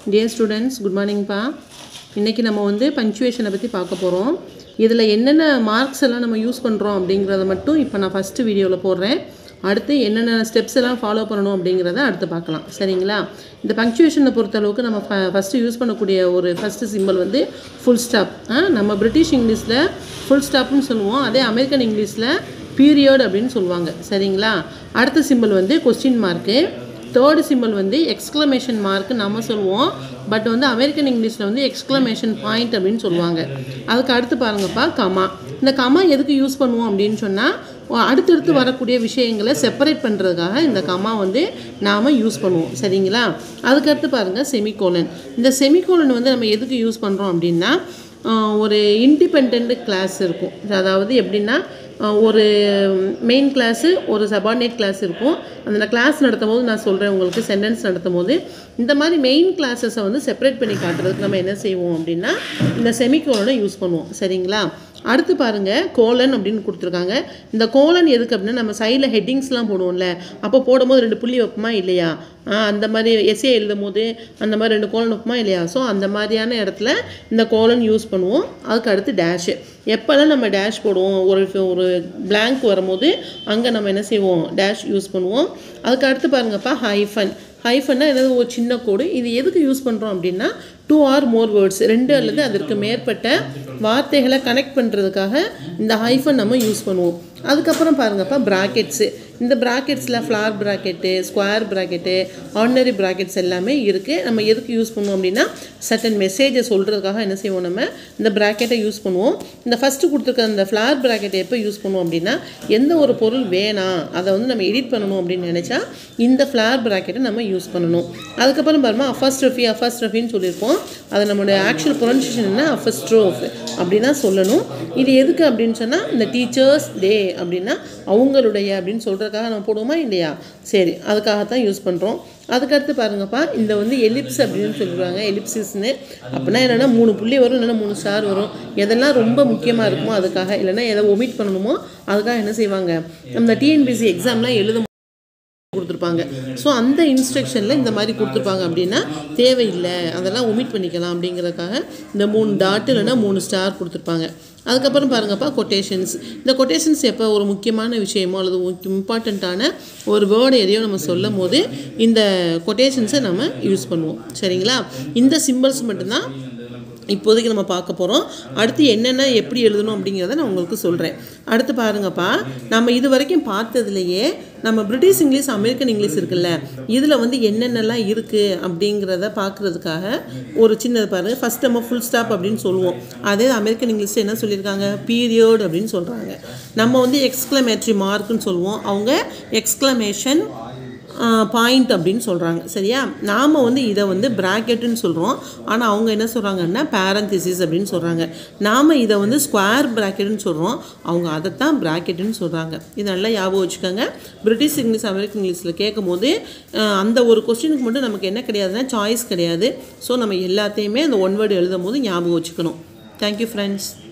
dear students good மார்னிங்ப்பா இன்றைக்கி நம்ம வந்து பங்க்சுவேஷனை பற்றி பார்க்க போகிறோம் இதில் என்னென்ன மார்க்ஸ் எல்லாம் நம்ம யூஸ் பண்ணுறோம் அப்படிங்கிறத மட்டும் இப்போ நான் ஃபஸ்ட்டு வீடியோவில் போடுறேன் அடுத்து என்னென்ன ஸ்டெப்ஸ் எல்லாம் ஃபாலோ பண்ணணும் அப்படிங்கிறத அடுத்து பார்க்கலாம் சரிங்களா இந்த பங்க்சுவேஷனை பொறுத்தளவுக்கு நம்ம ஃப ஃபஸ்ட்டு யூஸ் பண்ணக்கூடிய ஒரு ஃபஸ்ட்டு சிம்பிள் வந்து ஃபுல் ஸ்டாப் நம்ம பிரிட்டிஷ் இங்கிலீஷில் ஃபுல் ஸ்டாப்னு சொல்லுவோம் அதே அமெரிக்கன் இங்கிலீஷில் பீரியட் அப்படின்னு சொல்லுவாங்க சரிங்களா அடுத்த சிம்பிள் வந்து கொஸ்டின் மார்க்கு தேர்டு சிம்பிள் வந்து எக்ஸ்க்ளமேஷன் மார்க் நம்ம சொல்லுவோம் பட் வந்து அமெரிக்கன் இங்கிலீஷில் வந்து எக்ஸ்க்ளமேஷன் பாயிண்ட் அப்படின்னு சொல்லுவாங்க அதுக்கு அடுத்து பாருங்கப்பா கமா இந்த கமா எதுக்கு யூஸ் பண்ணுவோம் அப்படின்னு சொன்னால் அடுத்தடுத்து வரக்கூடிய விஷயங்களை செப்பரேட் பண்ணுறதுக்காக இந்த கமா வந்து நாம் யூஸ் பண்ணுவோம் சரிங்களா அதுக்கடுத்து பாருங்கள் செமிகோலன் இந்த செமிகோலன் வந்து நம்ம எதுக்கு யூஸ் பண்ணுறோம் அப்படின்னா ஆஹ் ஒரு இண்டிபெண்ட் கிளாஸ் இருக்கும் அதாவது எப்படின்னா ஆஹ் ஒரு மெயின் கிளாஸு ஒரு சபார்டினேட் கிளாஸ் இருக்கும் அந்த கிளாஸ் நடத்தும் போது நான் சொல்கிறேன் உங்களுக்கு சென்டென்ஸ் நடத்தும் போது இந்த மாதிரி மெயின் கிளாஸஸை வந்து செப்பரேட் பண்ணி காட்டுறதுக்கு நம்ம என்ன செய்வோம் அப்படின்னா இந்த செமிகோலனை யூஸ் பண்ணுவோம் சரிங்களா அடுத்து பாருங்கள் கோலன் அப்படின்னு கொடுத்துருக்காங்க இந்த கோலன் எதுக்கு அப்படின்னா நம்ம சைடில் ஹெட்டிங்ஸ்லாம் போடுவோம்ல அப்போ போடும்போது ரெண்டு புள்ளி வைப்போமா இல்லையா ஆ, அந்த மாதிரி எஸ்ஏ எழுதும் போது அந்த மாதிரி ரெண்டு கோலன் வைப்போமா இல்லையா ஸோ அந்த மாதிரியான இடத்துல இந்த கோலன் யூஸ் பண்ணுவோம் அதுக்கு அடுத்து டேஷு எப்போல்லாம் நம்ம டேஷ் போடுவோம் ஒரு ஒரு blank வரும்போது அங்கே நம்ம என்ன செய்வோம் டேஷ் யூஸ் பண்ணுவோம் அதுக்கு அடுத்து பாருங்கப்பா ஹைஃபன் ஹைஃபன்னா ஏதாவது ஒரு சின்ன கோடு இது எதுக்கு யூஸ் பண்ணுறோம் அப்படின்னா டூ ஆர் மோர் வேர்ட்ஸ் ரெண்டு அல்லது அதற்கு மேற்பட்ட வார்த்தைகளை கனெக்ட் பண்ணுறதுக்காக இந்த ஹைஃபன் நம்ம யூஸ் பண்ணுவோம் அதுக்கப்புறம் பாருங்கப்பா ப்ராக்கெட்ஸு இந்த ப்ராக்கெட்ஸில் flower bracket square bracket ordinary brackets எல்லாமே இருக்குது நம்ம எதுக்கு யூஸ் பண்ணுவோம் அப்படின்னா சட்டன் மெசேஜை சொல்கிறதுக்காக என்ன செய்வோம் நம்ம இந்த ப்ராக்கெட்டை யூஸ் பண்ணுவோம் இந்த ஃபஸ்ட்டு கொடுத்துருக்க அந்த ஃப்ளார் ப்ராக்கெட்டை எப்போ யூஸ் பண்ணுவோம் அப்படின்னா எந்த ஒரு பொருள் வேணாம் அதை வந்து நம்ம எடிட் பண்ணணும் அப்படின்னு நினச்சா இந்த ஃப்ளார் ப்ராக்கெட்டை நம்ம யூஸ் பண்ணணும் அதுக்கப்புறம் பாருமா அஃபஸ்ட்ரஃபி அஃபஸ்ட்ரஃபின்னு சொல்லியிருப்போம் அதை நம்மளுடைய ஆக்சுவல் ப்ரொனன்சியேஷன் என்ன அஃபஸ்ட்ரோஃப் அப்படி தான் சொல்லணும் இது எதுக்கு அப்படின்னு சொன்னால் இந்த டீச்சர்ஸ் டே அப்படின்னா அவங்களுடைய அப்படின்னு சொல்கிறதுக்காக நம்ம போடுவோமா இல்லையா சரி அதுக்காகத்தான் யூஸ் பண்ணுறோம் அதுக்கடுத்து பாருங்கப்பா இந்த வந்து எலிப்ஸ் அப்படின்னு சொல்லுவாங்க எலிப்சிஸ்னு அப்படின்னா என்னென்னா மூணு புள்ளி வரும் இல்லைன்னா மூணு ஸ்டார் வரும் எதெல்லாம் ரொம்ப முக்கியமாக இருக்குமோ அதுக்காக இல்லைன்னா எதை ஒமிட் பண்ணணுமோ அதுக்காக என்ன செய்வாங்க நம்ம டிஎன்பிசி எக்ஸாம்லாம் எழுத கொடுத்துருப்பாங்க ஸோ அந்த இன்ஸ்ட்ரக்ஷனில் இந்த மாதிரி கொடுத்துருப்பாங்க அப்படின்னா தேவையில்லை அதெல்லாம் ஒமிட் பண்ணிக்கலாம் அப்படிங்கிறதுக்காக இந்த மூணு டாட் இல்லைன்னா மூணு ஸ்டார் கொடுத்துருப்பாங்க அதுக்கப்புறம் பாருங்கப்பா கொட்டேஷன்ஸ் இந்த கொட்டேஷன்ஸ் எப்போ ஒரு முக்கியமான விஷயமோ அல்லது இம்பார்ட்டண்ட்டான ஒரு வேர்டு எதையோ நம்ம சொல்லும் போது இந்த கொட்டேஷன்ஸை நம்ம யூஸ் பண்ணுவோம் சரிங்களா இந்த சிம்பிள்ஸ் மட்டும்தான் இப்போதைக்கு நம்ம பார்க்க போகிறோம் அடுத்து என்னென்ன எப்படி எழுதணும் அப்படிங்கிறத நான் உங்களுக்கு சொல்கிறேன் அடுத்து பாருங்கப்பா நம்ம இது வரைக்கும் பார்த்ததுலையே நம்ம பிரிட்டிஷ் இங்கிலீஷ் அமெரிக்கன் இங்கிலீஷ் இருக்குல்ல இதில் வந்து என்னென்னலாம் இருக்குது அப்படிங்கிறத பார்க்குறதுக்காக ஒரு சின்னது பாருங்கள் ஃபஸ்ட் நம்ம ஃபுல் ஸ்டாப் அப்படின்னு சொல்லுவோம் அதே அமெரிக்கன் இங்கிலீஷில் என்ன சொல்லியிருக்காங்க பீரியட் அப்படின்னு சொல்கிறாங்க நம்ம வந்து எக்ஸ்க்ளமேட்ரி மார்க்குன்னு சொல்லுவோம் அவங்க எக்ஸ்க்ளமேஷன் பாயிண்ட் அப்படின்னு சொல்கிறாங்க சரியா நாம் வந்து இதை வந்து ப்ராக்கெட்டுன்னு சொல்கிறோம் ஆனால் அவங்க என்ன சொல்கிறாங்கன்னா பேரந்திசிஸ் அப்படின்னு சொல்கிறாங்க நாம் இதை வந்து ஸ்கொயர் ப்ராக்கெட்டுன்னு சொல்கிறோம் அவங்க அதைத்தான் ப்ராக்கெட்டுன்னு சொல்கிறாங்க இது நல்லா ஞாபகம் வச்சுக்கோங்க பிரிட்டிஷ் இங்கிலீஷ் அமெரிக்கன் இங்கிலீஷில் கேட்கும்போது அஹ், அந்த ஒரு கொஸ்டினுக்கு மட்டும் நமக்கு என்ன கிடையாதுன்னா சாய்ஸ் கிடையாது ஸோ நம்ம எல்லாத்தையுமே அந்த ஒன் வேர்டு எழுதும் போது ஞாபகம் வச்சுக்கணும் தேங்க்யூ ஃப்ரெண்ட்ஸ்